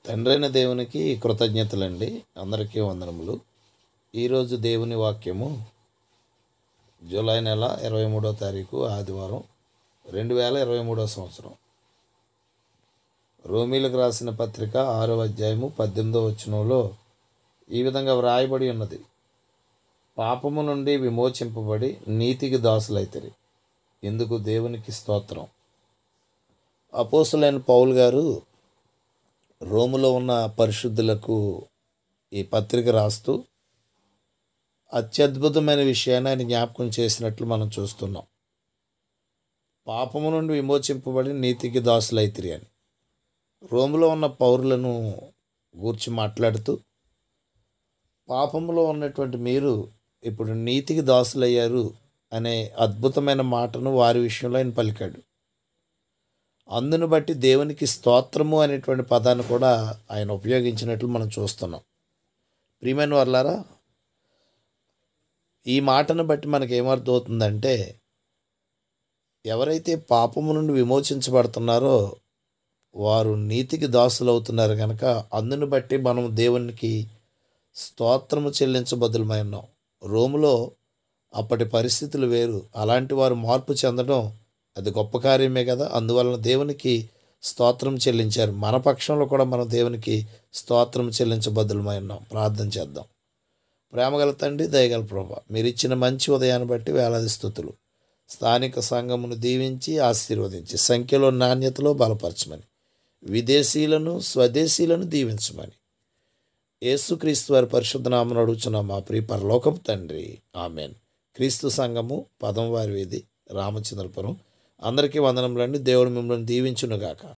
తండ్రైన దేవునికి కృతజ్ఞతలండి అందరికీ వందనములు ఈరోజు దేవుని వాక్యము జూలై నెల ఇరవై మూడో తారీఖు ఆదివారం రెండు వేల ఇరవై మూడో సంవత్సరం రోమీలకు రాసిన పత్రిక ఆరో అధ్యాయము పద్దెనిమిదో వచనంలో ఈ విధంగా వ్రాయబడి ఉన్నది పాపము నుండి విమోచింపబడి నీతికి దాసులైతరి ఇందుకు దేవునికి స్తోత్రం అపోసులైన పౌల్ గారు రోములో ఉన్న పరిశుద్ధులకు ఈ పత్రిక రాస్తూ అత్యద్భుతమైన విషయాన్ని ఆయన జ్ఞాపకం చేసినట్లు మనం చూస్తున్నాం పాపము నుండి విమోచింపబడి నీతికి దాసులైతిరి అని రోములో ఉన్న పౌరులను గూర్చి మాట్లాడుతూ పాపములో ఉన్నటువంటి మీరు ఇప్పుడు నీతికి దాసులయ్యారు అనే అద్భుతమైన మాటను వారి విషయంలో ఆయన పలికాడు అందును బట్టి దేవునికి స్తోత్రము అనేటువంటి పదాన్ని కూడా ఆయన ఉపయోగించినట్లు మనం చూస్తున్నాం ప్రియమైన వర్లారా ఈ మాటను బట్టి మనకి ఏమర్థమవుతుందంటే ఎవరైతే పాపము నుండి విమోచించబడుతున్నారో వారు నీతికి దాసులు అవుతున్నారు కనుక అందును బట్టి మనం దేవునికి స్తోత్రము చెల్లించబద్దులమై ఉన్నాం రోములో అప్పటి పరిస్థితులు వేరు అలాంటి వారు మార్పు చెందడం అది గొప్ప కార్యమే కదా అందువలన దేవునికి స్తోత్రం చెల్లించారు మన పక్షంలో కూడా మనం దేవునికి స్తోత్రం చెల్లించబద్దులమై ఉన్నాం ప్రార్థన చేద్దాం ప్రేమగల తండ్రి దయగల ప్రభ మీరు ఇచ్చిన మంచి ఉదయాన్ని బట్టి వేలాది స్థుతులు స్థానిక సంఘమును దీవించి ఆశీర్వదించి సంఖ్యలో నాణ్యతలో బలపరచమని విదేశీయులను స్వదేశీయులను దీవించమని యేసుక్రీస్తు వారి పరిశుద్ధ నామను అడుగుచున్న మా ప్రియ పరలోకపు తండ్రి ఆమెన్ క్రీస్తు సంఘము పదం వారి వీధి రామచంద్రపురం అందరికీ వందనములండి దేవుడు మిమ్మల్ని దీవించునుగాక